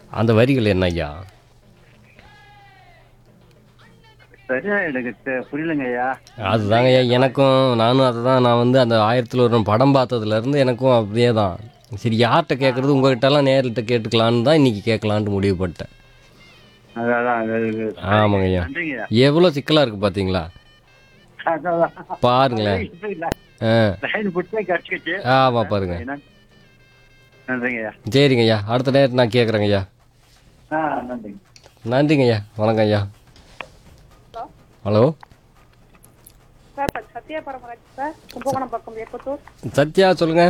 அந்த வரிகள் என்ன ஐயா சரியா எனக்கு தெ- புரியலங்க ஐயா அதுதாங்க ஐயா எனக்கும் நானும் அதை தான் நான் வந்து அந்த ஆயிரத்தில் ஒரு படம் பார்த்ததுலேருந்து எனக்கும் அப்படியே தான் சரி யார்கிட்ட கேட்குறது உங்ககிட்டலாம் நேர்கிட்ட கேட்டுக்கலான்னு தான் இன்னைக்கு கேட்கலான்ட்டு முடிவு பண்ணிட்டேன் அதான், அதான், அது- அது- ஆமாங்க ஐயா நன்றிங்க ஐயா எவ்வளோ சிக்கலாக இருக்குது பார்த்தீங்களா அதான், அதான். பாருங்களேன் இப்ப இல்ல. ஆ லைன் பிடிச்சே கிடைச்சிக்கிச்சு ஆமாம் பாருங்க என்ன? நன்றிங்க ஐயா சரிங்க ஐயா அடுத்த நேரத்தில் நான் கேட்குறேங்க ஐயா ஆ நன்றிங்க நன்றிங்க ஐயா வணக்கம் ஐயா ஹலோ சார் நான் சத்யா பரமராஜ் சார் கும்பகோணம் பக்கம் எப்பத்தூர் சத்யா சொல்லுங்கள்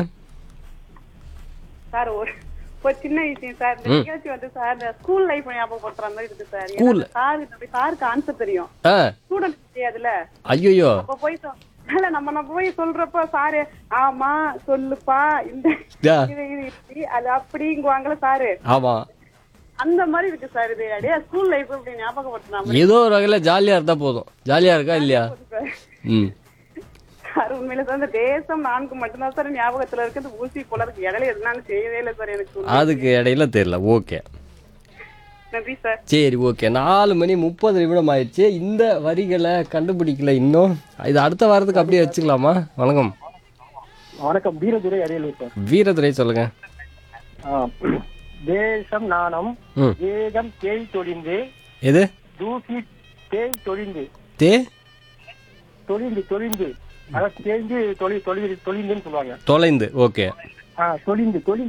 சார் ஒரு ஒரு சின்ன விஷயம் சார் இந்த நிகழ்ச்சி வந்து சார் இந்த ஸ்கூல் லைஃப் ஞாபகப்படுத்துற மாதிரி இருக்கு சார் School? சார் இந்த சாருக்கு ஆன்சர் தெரியும் ஆ ஸ்டூடெண்ட் தெரியாதுல்ல ஐயோயோ அப்ப போய் சொ- இல்ல நம்ம நம்ம போய் சொல்றப்ப சாரு ஆமா சொல்லுப்பா இந்த யா. இது இது இப்படி அது அப்படிங்குவாங்கல்ல சாரு ஆமாம் அந்த மாதிரி இருக்கு சார் இது அப்படியே ஸ்கூல் லைஃப் இப்படி ஞாபகப்படுத்துனா மாதிரி ஏதோ ஒரு வகையில் ஜாலியாக இருந்தால் போதும் ஜாலியாக இருக்கா இல்லையா இருக்கு சார். ம் சார் உண்மையில சார் இந்த தேசம் நான்கு மட்டும்தான் சார் ஞாபகத்துல இருக்கு இந்த ஊசி போல இருக்கு இடையில எதுனாலும் செய்யவே இல்லை சார் எனக்கு அதுக்கு இடையில தெரியல ஓகே நன்றி சார் சரி ஓகே நாலு மணி முப்பது நிமிடம் ஆயிடுச்சு இந்த வரிகளை கண்டுபிடிக்கல இன்னும் இது அடுத்த வாரத்துக்கு அப்படியே வச்சுக்கலாமா வணக்கம் வணக்கம் வீரதுரை அரியலூர் சார் வீரதுரை சொல்லுங்க ஆ, தேசம் நாணம் ம் வேகம் தேய் தொழிந்து எது தூசி தேய் தொழிந்து தே தொழிந்து தொழிந்து அதாவது தேய்ந்து தொழில் தொழில் தொழிந்துன்னு சொல்லுவாங்க தொலைந்து ஓகே ஆ தொழிந்து தொழில்